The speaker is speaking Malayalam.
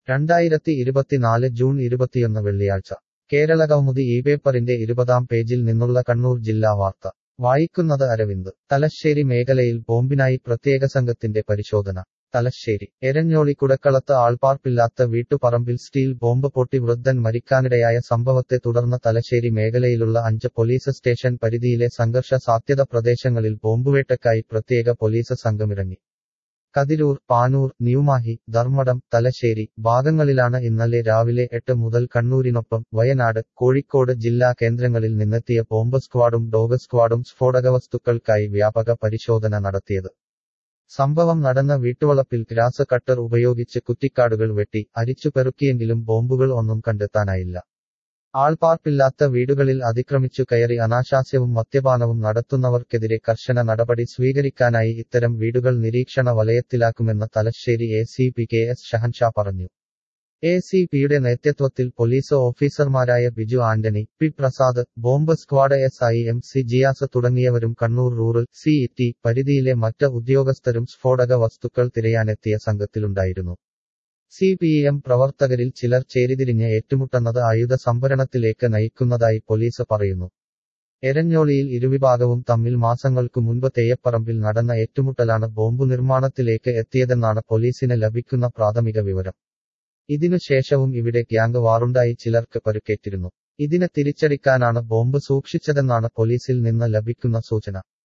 രണ്ടായിരത്തി ഇരുപത്തിനാല് ജൂൺ ഇരുപത്തിയൊന്ന് വെള്ളിയാഴ്ച കേരള കൗമുദി ഈ പേപ്പറിന്റെ ഇരുപതാം പേജിൽ നിന്നുള്ള കണ്ണൂർ ജില്ലാ വാർത്ത വായിക്കുന്നത് അരവിന്ദ് തലശ്ശേരി മേഖലയിൽ ബോംബിനായി പ്രത്യേക സംഘത്തിന്റെ പരിശോധന തലശ്ശേരി എരഞ്ഞോളി കുടക്കളത്ത് ആൾപ്പാർപ്പില്ലാത്ത വീട്ടുപറമ്പിൽ സ്റ്റീൽ ബോംബ് പൊട്ടി വൃദ്ധൻ മരിക്കാനിടയായ സംഭവത്തെ തുടർന്ന് തലശ്ശേരി മേഖലയിലുള്ള അഞ്ച് പോലീസ് സ്റ്റേഷൻ പരിധിയിലെ സംഘർഷ സാധ്യത പ്രദേശങ്ങളിൽ ബോംബുവേട്ടയ്ക്കായി പ്രത്യേക പോലീസ് സംഘമിറങ്ങി കതിരൂർ പാനൂർ ന്യൂമാഹി ധർമ്മടം തലശ്ശേരി ഭാഗങ്ങളിലാണ് ഇന്നലെ രാവിലെ എട്ട് മുതൽ കണ്ണൂരിനൊപ്പം വയനാട് കോഴിക്കോട് ജില്ലാ കേന്ദ്രങ്ങളിൽ നിന്നെത്തിയ ബോംബ് സ്ക്വാഡും ഡോഗ് സ്ക്വാഡും സ്ഫോടകവസ്തുക്കൾക്കായി വ്യാപക പരിശോധന നടത്തിയത് സംഭവം നടന്ന വീട്ടുവളപ്പിൽ ഗ്രാസ് കട്ടർ ഉപയോഗിച്ച് കുറ്റിക്കാടുകൾ വെട്ടി അരിച്ചു പെറുക്കിയെങ്കിലും ബോംബുകൾ ഒന്നും കണ്ടെത്താനായില്ല ആൾപ്പാർപ്പില്ലാത്ത വീടുകളിൽ അതിക്രമിച്ചു കയറി അനാശാസ്യവും മദ്യപാനവും നടത്തുന്നവർക്കെതിരെ കർശന നടപടി സ്വീകരിക്കാനായി ഇത്തരം വീടുകൾ നിരീക്ഷണ വലയത്തിലാക്കുമെന്ന് Thalassery A C P K S Shahansha പറഞ്ഞു എ സി പിയുടെ നേതൃത്വത്തിൽ പോലീസ് ഓഫീസർമാരായ Biju Antony P Prasad bomb squad S I M C Jiyas തുടങ്ങിയവരും കണ്ണൂർ റൂറൽ സി ടി പരിധിയിലെ മറ്റ് ഉദ്യോഗസ്ഥരും സ്ഫോടക വസ്തുക്കൾ തിരയാനെത്തിയ സംഘത്തിലുണ്ടായിരുന്നു സി പി എം പ്രവർത്തകരിൽ ചിലർ ചേരിതിരിഞ്ഞ് ഏറ്റുമുട്ടുന്നത് ആയുധ സംഭരണത്തിലേക്ക് നയിക്കുന്നതായി പോലീസ് പറയുന്നു എരഞ്ഞോളിയിൽ ഇരുവിഭാഗവും തമ്മിൽ മാസങ്ങൾക്കു മുൻപ് തെയ്യപ്പറമ്പിൽ നടന്ന ഏറ്റുമുട്ടലാണ് ബോംബു നിർമ്മാണത്തിലേക്ക് എത്തിയതെന്നാണ് പോലീസിന് ലഭിക്കുന്ന പ്രാഥമിക വിവരം ഇതിനുശേഷവും ഇവിടെ ഗ്യാങ് വാറുണ്ടായി ചിലർക്ക് പരുക്കേറ്റിരുന്നു ഇതിനെ തിരിച്ചടിക്കാനാണ് ബോംബ് സൂക്ഷിച്ചതെന്നാണ് പോലീസിൽ നിന്ന് ലഭിക്കുന്ന സൂചന